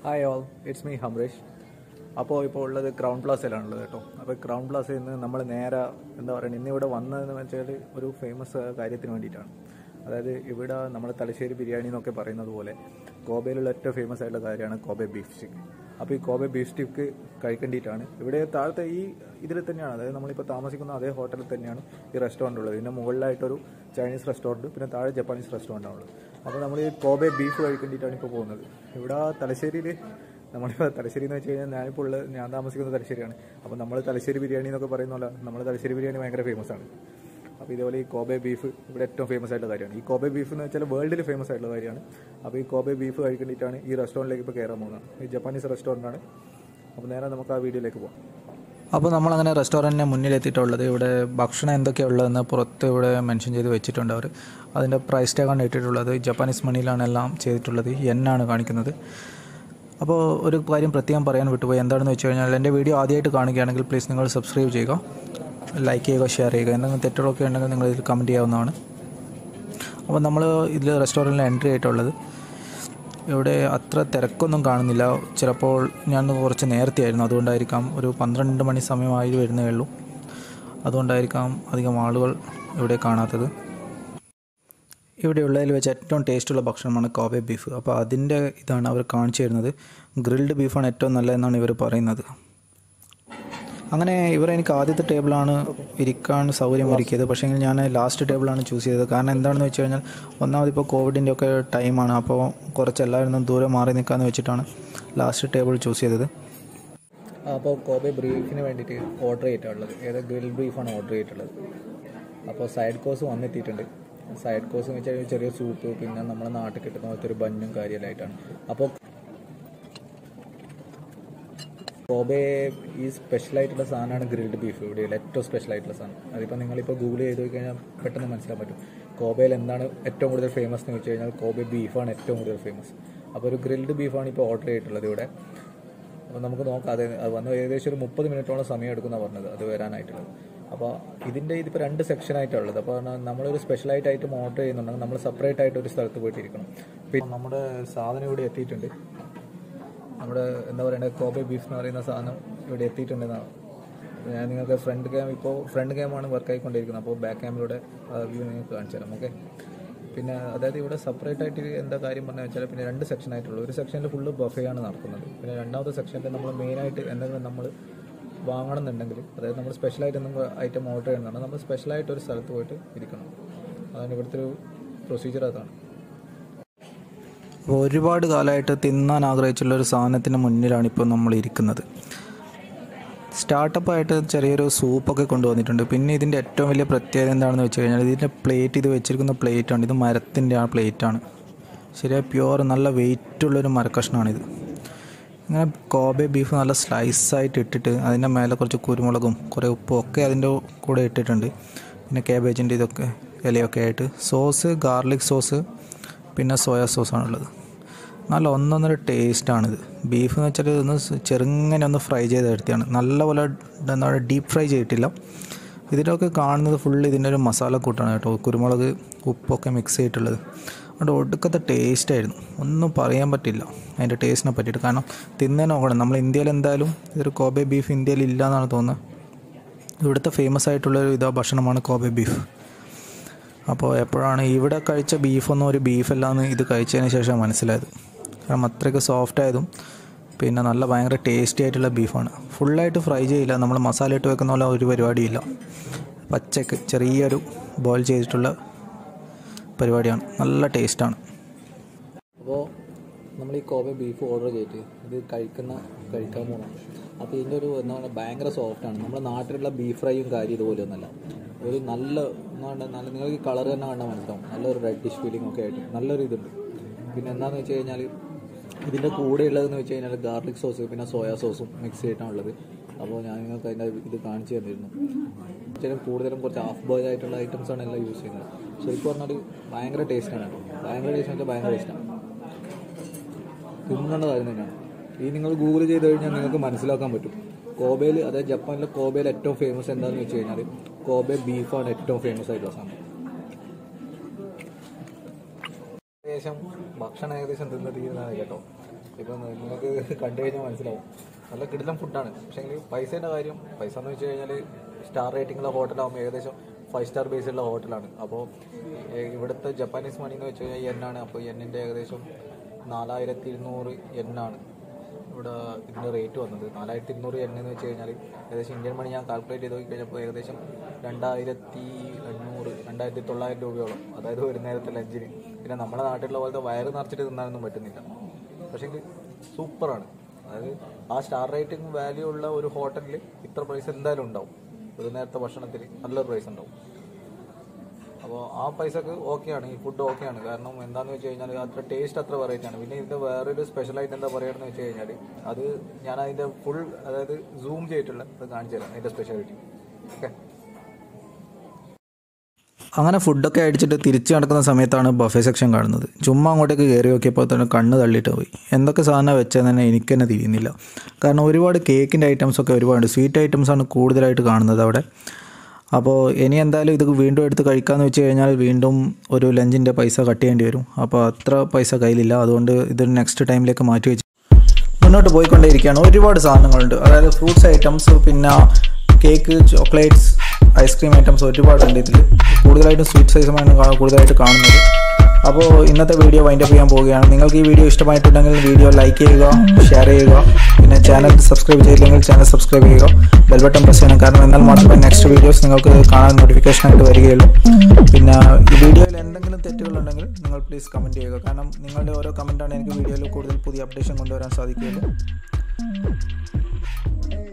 hi all it's me Hamresh അപ്പോൾ ഇപ്പോൾ ഉള്ളത് ക്രൗൺ പ്ലാസയിലാണുള്ളത് കേട്ടോ അപ്പോൾ ക്രൗൺ പ്ലാസയിൽ നിന്ന് നമ്മൾ നേരെ എന്താ പറയുക ഇന്നിവിടെ വന്നതെന്ന് വെച്ചാൽ ഒരു ഫേമസ് കാര്യത്തിന് വേണ്ടിയിട്ടാണ് അതായത് ഇവിടെ നമ്മൾ തലശ്ശേരി ബിരിയാണി എന്നൊക്കെ പറയുന്നത് പോലെ കോബയിലുള്ള ഏറ്റവും ഫേമസ് ആയിട്ടുള്ള കാര്യമാണ് കോബെ ബീഫ് സ്റ്റിക്ക് അപ്പോൾ ഈ കോബെ ബീഫ് സ്റ്റിക്ക് കഴിക്കേണ്ടിയിട്ടാണ് ഇവിടെ താഴത്തെ ഈ ഇതിൽ തന്നെയാണ് അതായത് നമ്മളിപ്പോൾ താമസിക്കുന്ന അതേ ഹോട്ടലിൽ തന്നെയാണ് ഈ റെസ്റ്റോറൻറ്റ് ഉള്ളത് ഇതിൻ്റെ മുകളിലായിട്ടൊരു ചൈനീസ് റെസ്റ്റോറൻറ്റ് പിന്നെ താഴെ ജപ്പാനീസ് റെസ്റ്റോറൻ്റ് ആണുള്ളത് അപ്പോൾ നമ്മൾ ഈ കോബെ ബീഫ് കഴിക്കേണ്ടിയിട്ടാണ് ഇപ്പോൾ പോകുന്നത് ഇവിടെ തലശ്ശേരിയിൽ നമ്മളിപ്പോൾ തലശ്ശേരി എന്ന് വെച്ച് കഴിഞ്ഞാൽ ഞാനിപ്പോൾ ഉള്ളത് ഞാൻ താമസിക്കുന്നത് തലശ്ശേരിയാണ് അപ്പോൾ നമ്മൾ തലശ്ശേരി ബിരിയാണി എന്നൊക്കെ പറയുന്ന പോലെ നമ്മൾ തലശ്ശേരി ബിരിയാണി ഭയങ്കര ഫേമസ് ആണ് അപ്പോൾ ഇതേപോലെ ഈ കോബെ ബീഫ് ഇവിടെ ഏറ്റവും ഫേമസ് ആയിട്ടുള്ള കാര്യമാണ് ഈ കോബെ ബീഫ് എന്ന് വെച്ചാൽ വേൾഡിൽ ഫേമസ് ആയിട്ടുള്ള കാര്യമാണ് അപ്പോൾ ഈ കോബെ ബീഫ് കഴിക്കേണ്ടിയിട്ടാണ് ഈ റെസ്റ്റോറൻറ്റിലേക്ക് ഇപ്പോൾ കയറാൻ പോകുന്നത് ഈ ജപ്പാനീസ് റെസ്റ്റോറൻ്റ് ആണ് അപ്പോൾ നേരെ നമുക്ക് ആ വീഡിയോയിലേക്ക് പോകാം അപ്പോൾ നമ്മളങ്ങനെ റെസ്റ്റോറൻറ്റിന് മുന്നിലെത്തിയിട്ടുള്ളത് ഇവിടെ ഭക്ഷണം എന്തൊക്കെയാണ് ഉള്ളതെന്ന് പുറത്ത് ഇവിടെ മെൻഷൻ ചെയ്ത് വെച്ചിട്ടുണ്ട് അവർ അതിൻ്റെ പ്രൈസ് ടാഗാണ് ഇട്ടിട്ടുള്ളത് ജപ്പാനീസ് മണിയിലാണ് എല്ലാം ചെയ്തിട്ടുള്ളത് എന്നാണ് കാണിക്കുന്നത് അപ്പോൾ ഒരു കാര്യം പ്രത്യേകം പറയാൻ വിട്ടുപോയി എന്താണെന്ന് വെച്ച് കഴിഞ്ഞാൽ എൻ്റെ വീഡിയോ ആദ്യമായിട്ട് കാണുകയാണെങ്കിൽ പ്ലീസ് നിങ്ങൾ സബ്സ്ക്രൈബ് ചെയ്യുക ലൈക്ക് ചെയ്യുക ഷെയർ ചെയ്യുക എന്തെങ്കിലും തെറ്റുകളൊക്കെ ഉണ്ടെങ്കിൽ നിങ്ങൾ ഇതിൽ കമൻറ്റ് ചെയ്യാവുന്നതാണ് അപ്പോൾ നമ്മൾ ഇതിൽ റെസ്റ്റോറൻറ്റിൽ എൻട്രി ആയിട്ടുള്ളത് ഇവിടെ അത്ര തിരക്കൊന്നും കാണുന്നില്ല ചിലപ്പോൾ ഞാൻ കുറച്ച് നേരത്തെ ആയിരുന്നു അതുകൊണ്ടായിരിക്കാം ഒരു പന്ത്രണ്ട് മണി സമയമായി വരുന്നേ ഉള്ളൂ അതുകൊണ്ടായിരിക്കാം അധികം ആളുകൾ ഇവിടെ കാണാത്തത് ഇവിടെ ഉള്ളതിൽ വെച്ച് ഏറ്റവും ടേസ്റ്റുള്ള ഭക്ഷണമാണ് കോബെ ബീഫ് അപ്പോൾ അതിൻ്റെ ഇതാണ് അവർ കാണിച്ചു തരുന്നത് ഗ്രിൽഡ് ബീഫാണ് ഏറ്റവും നല്ലതെന്നാണ് ഇവർ പറയുന്നത് അങ്ങനെ ഇവർ എനിക്ക് ആദ്യത്തെ ടേബിളാണ് ഇരിക്കാൻ സൗകര്യം ഒരുക്കിയത് പക്ഷേ ഞാൻ ലാസ്റ്റ് ടേബിളാണ് ചൂസ് ചെയ്തത് കാരണം എന്താണെന്ന് വെച്ച് കഴിഞ്ഞാൽ ഒന്നാമത് ഇപ്പോൾ കോവിഡിൻ്റെ ഒക്കെ ടൈമാണ് അപ്പോൾ കുറച്ച് എല്ലാവരും നിന്ന് ദൂരെ മാറി നിൽക്കാമെന്ന് വെച്ചിട്ടാണ് ലാസ്റ്റ് ടേബിൾ ചൂസ് ചെയ്തത് അപ്പോൾ കോബെ ബ്രീഫിന് വേണ്ടിയിട്ട് ഓർഡർ ചെയ്തിട്ടുള്ളത് ഏത് ഗ്രിൽ ബ്രീഫാണ് ഓർഡർ ചെയ്തിട്ടുള്ളത് അപ്പോൾ സൈഡ് കോഴ്സ് വന്നെത്തിയിട്ടുണ്ട് സൈഡ് കോഴ്സ് എന്ന് വെച്ചാൽ ചെറിയ സൂപ്പ് പിന്നെ നമ്മുടെ നാട്ടിൽ കിട്ടുന്ന പോലത്തെ ഒരു ബന്നും കാര്യമെല്ലായിട്ടാണ് അപ്പോൾ കോബെ ഈ സ്പെഷ്യൽ ആയിട്ടുള്ള സാധനമാണ് ഗ്രിൽഡ് ബീഫ് ഇവിടെയുള്ള ഏറ്റവും സ്പെഷ്യൽ ആയിട്ടുള്ള സാധനം അതിപ്പോൾ നിങ്ങളിപ്പോൾ ഗൂഗിൾ ചെയ്ത് കഴിഞ്ഞാൽ പെട്ടെന്ന് മനസ്സിലാൻ പറ്റും കോബയിൽ എന്താണ് ഏറ്റവും കൂടുതൽ ഫേമസ് എന്ന് വെച്ച് കഴിഞ്ഞാൽ കോബെ ബീഫാണ് ഏറ്റവും കൂടുതൽ ഫേമസ് അപ്പോൾ ഒരു ഗ്രിൽഡ് ബീഫാണ് ഇപ്പോൾ ഓർഡർ ചെയ്തിട്ടുള്ളത് ഇവിടെ അപ്പോൾ നമുക്ക് നോക്കാം അത് അത് വന്ന് ഏകദേശം ഒരു മുപ്പത് മിനിറ്റോളം സമയം എടുക്കുന്ന പറഞ്ഞത് അത് വരാനായിട്ടുള്ളത് അപ്പോൾ ഇതിൻ്റെ ഇതിപ്പോൾ രണ്ട് സെക്ഷനായിട്ടുള്ളത് അപ്പോൾ നമ്മളൊരു സ്പെഷ്യലായിട്ട് ഐറ്റം ഓർഡർ ചെയ്യുന്നുണ്ടെങ്കിൽ നമ്മൾ സെപ്പറേറ്റ് ആയിട്ട് ഒരു സ്ഥലത്ത് പോയിട്ടിരിക്കണം പിന്നെ നമ്മുടെ സാധനം ഇവിടെ എത്തിയിട്ടുണ്ട് നമ്മുടെ എന്താ പറയുക കോബെ ബീഫ് എന്ന് പറയുന്ന സാധനം ഇവിടെ എത്തിയിട്ടുണ്ടെന്നാണ് ഞാൻ നിങ്ങൾക്ക് ഫ്രണ്ട് ക്യാം ഇപ്പോൾ ഫ്രണ്ട് ക്യാമാണ് വർക്ക് ആയിക്കൊണ്ടിരിക്കുന്നത് അപ്പോൾ ബാക്ക് ക്യാമിലൂടെ വ്യൂ നിങ്ങൾക്ക് കാണിച്ചു തരാം ഓക്കെ പിന്നെ അതായത് ഇവിടെ സെപ്പറേറ്റ് ആയിട്ട് എന്താ കാര്യം പറഞ്ഞു വെച്ചാൽ പിന്നെ രണ്ട് സെക്ഷൻ ആയിട്ടുള്ളൂ ഒരു സെക്ഷനിൽ ഫുള്ള് ബഫയാണ് നടക്കുന്നത് പിന്നെ രണ്ടാമത്തെ സെക്ഷനിൽ നമ്മൾ മെയിനായിട്ട് എന്തെങ്കിലും നമ്മൾ വാങ്ങണമെന്നുണ്ടെങ്കിൽ അതായത് നമ്മൾ സ്പെഷ്യലായിട്ട് എന്തെങ്കിലും ഐറ്റം ഓർഡർ ചെയ്യുന്നുണ്ടെങ്കിൽ നമ്മൾ സ്പെഷ്യലായിട്ട് ഒരു സ്ഥലത്ത് പോയിട്ട് ഇരിക്കണം അതാണ് ഇവിടുത്തെ ഒരു പ്രൊസീജിയർ അതാണ് അപ്പോൾ ഒരുപാട് കാലമായിട്ട് തിന്നാൻ ആഗ്രഹിച്ചുള്ള ഒരു സാധനത്തിന് മുന്നിലാണ് ഇപ്പോൾ നമ്മൾ ഇരിക്കുന്നത് സ്റ്റാർട്ടപ്പായിട്ട് ചെറിയൊരു സൂപ്പൊക്കെ കൊണ്ടുവന്നിട്ടുണ്ട് പിന്നെ ഇതിൻ്റെ ഏറ്റവും വലിയ പ്രത്യേകത എന്താണെന്ന് വെച്ച് കഴിഞ്ഞാൽ ഇതിൻ്റെ പ്ലേറ്റ് ഇത് വെച്ചിരിക്കുന്ന പ്ലേറ്റാണ് ഇത് മരത്തിൻ്റെ ആ പ്ലേറ്റാണ് ശരിയായ പ്യുവർ നല്ല വെയിറ്റുള്ളൊരു മരക്കഷ്ണമാണിത് ഇങ്ങനെ കോബെ ബീഫ് നല്ല സ്ലൈസായിട്ട് ഇട്ടിട്ട് അതിൻ്റെ മേലെ കുറച്ച് കുരുമുളകും കുറേ ഉപ്പും ഒക്കെ അതിൻ്റെ കൂടെ ഇട്ടിട്ടുണ്ട് പിന്നെ കാബേജിൻ്റെ ഇതൊക്കെ ഇലയൊക്കെ ആയിട്ട് സോസ് ഗാർലിക് സോസ് പിന്നെ സോയാ സോസാണുള്ളത് നല്ല ഒന്നൊന്നര ടേസ്റ്റാണിത് ബീഫ് എന്ന് വെച്ചാൽ ഒന്ന് ചെറുങ്ങനെ ഒന്ന് ഫ്രൈ ചെയ്ത് എടുത്തിയാണ് നല്ലപോലെ എന്താ പറയുക ഡീപ്പ് ഫ്രൈ ചെയ്തിട്ടില്ല ഇതിലൊക്കെ കാണുന്നത് ഫുള്ള് ഇതിൻ്റെ ഒരു മസാല കൂട്ടാണ് കേട്ടോ കുരുമുളക് ഉപ്പൊക്കെ മിക്സ് ചെയ്തിട്ടുള്ളത് അതുകൊണ്ട് ഒടുക്കത്തെ ടേസ്റ്റായിരുന്നു ഒന്നും പറയാൻ പറ്റില്ല അതിൻ്റെ ടേസ്റ്റിനെ പറ്റിയിട്ട് കാരണം തിന്നേ നോക്കണം നമ്മൾ ഇന്ത്യയിൽ എന്തായാലും ഇതൊരു കോബെ ബീഫ് ഇന്ത്യയിൽ ഇല്ല എന്നാണ് തോന്നുന്നത് ഇവിടുത്തെ ഫേമസ് ആയിട്ടുള്ള ഒരു ഇതാ ഭക്ഷണമാണ് കോബെ ബീഫ് അപ്പോൾ എപ്പോഴാണ് ഇവിടെ കഴിച്ച ബീഫൊന്നും ഒരു ബീഫല്ല എന്ന് ഇത് കഴിച്ചതിന് ശേഷം മനസ്സിലായത് കാരണം അത്രയ്ക്ക് സോഫ്റ്റ് ആയതും പിന്നെ നല്ല ഭയങ്കര ടേസ്റ്റി ആയിട്ടുള്ള ബീഫാണ് ഫുള്ളായിട്ട് ഫ്രൈ ചെയ്യില്ല നമ്മൾ മസാല ഇട്ട് വെക്കുന്ന പോലെ ഒരു പരിപാടിയില്ല പച്ചക്ക് ചെറിയൊരു ബോയിൽ ചെയ്തിട്ടുള്ള പരിപാടിയാണ് നല്ല ടേസ്റ്റാണ് അപ്പോൾ നമ്മൾ ഈ കോബ ബീഫ് ഓർഡർ ചെയ്തിട്ട് ഇത് കഴിക്കുന്ന കഴിക്കാൻ പോകണം അപ്പോൾ ഇതിൻ്റെ ഒരു എന്താ പറയുക ഭയങ്കര സോഫ്റ്റാണ് നമ്മുടെ നാട്ടിലുള്ള ബീഫ് ഫ്രൈയും കാര്യം ഇതുപോലെ ഒന്നല്ല ഒരു നല്ല എന്താ പറയുക നല്ല നിങ്ങൾക്ക് ഈ കളർ തന്നെ കണ്ടാൽ മനസ്സിലാവും നല്ലൊരു റെഡിഷ് ഫീലിംഗ് ഒക്കെ ആയിട്ട് നല്ലൊരു ഇതുണ്ട് പിന്നെ എന്താണെന്ന് വെച്ച് കഴിഞ്ഞാൽ ഇതിൻ്റെ കൂടെ ഉള്ളതെന്ന് വെച്ച് കഴിഞ്ഞാൽ ഗാർലിക് സോസ് പിന്നെ സോയാ സോസും മിക്സ് ചെയ്തിട്ടാണുള്ളത് അപ്പോൾ ഞാൻ നിങ്ങൾക്ക് അതിൻ്റെ ഇത് കാണിച്ചു തന്നിരുന്നു ചില കൂടുതലും കുറച്ച് ഹാഫ് ബോയിൽ ആയിട്ടുള്ള ഐറ്റംസ് ആണ് എല്ലാം യൂസ് ചെയ്യുന്നത് ശരിക്കും പറഞ്ഞാൽ ഭയങ്കര ടേസ്റ്റാണ് ഭയങ്കര ടേസ്റ്റ് വെച്ചാൽ ഭയങ്കര ടേസ്റ്റാണ് തിന്നേണ്ട കാര്യം തന്നെയാണ് ഈ നിങ്ങൾ ഗൂഗിൾ ചെയ്ത് കഴിഞ്ഞാൽ നിങ്ങൾക്ക് മനസ്സിലാക്കാൻ പറ്റും കോബയിൽ അതായത് ജപ്പാനിലെ കോബയിൽ ഏറ്റവും ഫേമസ് എന്താണെന്ന് വെച്ച് കഴിഞ്ഞാൽ കോബെ ബീഫാണ് ഏറ്റവും ഫേമസ് ആയിട്ടുള്ള സാധനം ഏകദേശം ഭക്ഷണം ഏകദേശം തിന്ന് തീരുന്നതാണ് കേട്ടോ ഇപ്പം നിങ്ങൾക്ക് കണ്ടു കഴിഞ്ഞാൽ മനസ്സിലാവും നല്ല കിടിലം ഫുഡാണ് പക്ഷേ പൈസേൻ്റെ കാര്യം പൈസ എന്ന് വെച്ച് കഴിഞ്ഞാൽ സ്റ്റാർ റേറ്റിംഗുള്ള ഹോട്ടലാകുമ്പോൾ ഏകദേശം ഫൈവ് സ്റ്റാർ ബേസുള്ള ഹോട്ടലാണ് അപ്പോൾ ഇവിടുത്തെ ജപ്പാനീസ് മണി എന്ന് വെച്ച് കഴിഞ്ഞാൽ എന്നാണ് അപ്പോൾ എന്നിൻ്റെ ഏകദേശം നാലായിരത്തി ഇരുന്നൂറ് എന്നാണ് ഇവിടെ ഇതിൻ്റെ റേറ്റ് വന്നത് നാലായിരത്തി ഇരുന്നൂറ് എണ്ണ എന്ന് വെച്ച് കഴിഞ്ഞാൽ ഏകദേശം ഇന്ത്യൻ മണി ഞാൻ കാൽക്കുലേറ്റ് ചെയ്ത് നോക്കി കഴിഞ്ഞപ്പോൾ ഏകദേശം രണ്ടായിരത്തി എണ്ണൂറ് രണ്ടായിരത്തി തൊള്ളായിരം രൂപയോളം അതായത് ഒരു നേരത്തെ ലഞ്ചിന് പിന്നെ നമ്മുടെ നാട്ടിലുള്ള പോലത്തെ വയറ് നിറച്ചിട്ട് തിന്നാനൊന്നും പറ്റുന്നില്ല പക്ഷേ സൂപ്പറാണ് അതായത് ആ സ്റ്റാർ റേറ്റിംഗ് വാല്യൂ ഉള്ള ഒരു ഹോട്ടലിൽ ഇത്ര പ്രൈസ് എന്തായാലും ഉണ്ടാവും ഒരു നേരത്തെ ഭക്ഷണത്തിന് നല്ലൊരു പ്രൈസ് ഉണ്ടാവും അപ്പോൾ ആ പൈസക്ക് ഓക്കെയാണ് ഈ ഫുഡ് ഓക്കെയാണ് കാരണം എന്താണെന്ന് വെച്ച് കഴിഞ്ഞാൽ അത്ര ടേസ്റ്റ് അത്ര വെറൈറ്റി ആണ് പിന്നെ ഇതിൻ്റെ വേറൊരു സ്പെഷ്യലായിട്ട് എന്താ പറയുകയെന്ന് വെച്ച് കഴിഞ്ഞാൽ അത് ഞാൻ അതിൻ്റെ ഫുൾ അതായത് സൂം ചെയ്തിട്ടുള്ള അത് കാണിച്ചു തരാം അതിൻ്റെ സ്പെഷ്യാലിറ്റി ഓക്കെ അങ്ങനെ ഫുഡൊക്കെ അടിച്ചിട്ട് തിരിച്ചു നടക്കുന്ന സമയത്താണ് ബഫേ സെക്ഷൻ കാണുന്നത് ചുമ്മാ അങ്ങോട്ടേക്ക് കയറി നോക്കിയപ്പോൾ തന്നെ കണ്ണ് തള്ളിയിട്ട് പോയി എന്തൊക്കെ സാധനം വെച്ചതെന്ന് തന്നെ എനിക്ക് തന്നെ തിരിയുന്നില്ല കാരണം ഒരുപാട് കേക്കിൻ്റെ ഐറ്റംസൊക്കെ ഒരുപാട് സ്വീറ്റ് ഐറ്റംസാണ് കൂടുതലായിട്ട് കാണുന്നത് അവിടെ അപ്പോൾ ഇനി എന്തായാലും ഇത് വീണ്ടും എടുത്ത് കഴിക്കാമെന്ന് വെച്ച് കഴിഞ്ഞാൽ വീണ്ടും ഒരു ലഞ്ചിൻ്റെ പൈസ കട്ട് ചെയ്യേണ്ടി വരും അപ്പോൾ അത്ര പൈസ കയ്യിലില്ല അതുകൊണ്ട് ഇത് നെക്സ്റ്റ് ടൈമിലേക്ക് മാറ്റി വെച്ച് മുന്നോട്ട് പോയിക്കൊണ്ടേയിരിക്കുകയാണ് ഒരുപാട് സാധനങ്ങളുണ്ട് അതായത് ഫ്രൂട്ട്സ് ഐറ്റംസ് പിന്നെ കേക്ക് ചോക്ലേറ്റ്സ് ഐസ്ക്രീം ഐറ്റംസ് ഒരുപാടുണ്ട് ഇതിൽ കൂടുതലായിട്ടും സ്വീറ്റ് സൈസുമാണ് കാ- കൂടുതലായിട്ട് കാണുന്നത് അപ്പോൾ ഇന്നത്തെ വീഡിയോ വൈൻഡ് അപ്പ് ചെയ്യാൻ പോവുകയാണ് നിങ്ങൾക്ക് ഈ വീഡിയോ ഇഷ്ടമായിട്ടുണ്ടെങ്കിൽ വീഡിയോ ലൈക്ക് ചെയ്യുക ഷെയർ ചെയ്യുക പിന്നെ ചാനൽ സബ്സ്ക്രൈബ് ചെയ്തില്ലെങ്കിൽ ചാനൽ സബ്സ്ക്രൈബ് ചെയ്യുക ബെൽബട്ടൺ പ്രസ് ചെയ്യണം കാരണം എന്നാൽ മാത്രമേ നെക്സ്റ്റ് വീഡിയോസ് നിങ്ങൾക്ക് കാണാൻ നോട്ടിഫിക്കേഷൻ ആയിട്ട് വരികയുള്ളൂ പിന്നെ ഈ വീഡിയോയിൽ എന്തെങ്കിലും തെറ്റുകളുണ്ടെങ്കിൽ നിങ്ങൾ പ്ലീസ് കമൻറ്റ് ചെയ്യുക കാരണം നിങ്ങളുടെ ഓരോ കമൻറ്റാണ് എനിക്ക് വീഡിയോയിൽ കൂടുതൽ പുതിയ അപ്ഡേഷൻ കൊണ്ടുവരാൻ സാധിക്കുകയുള്ളൂ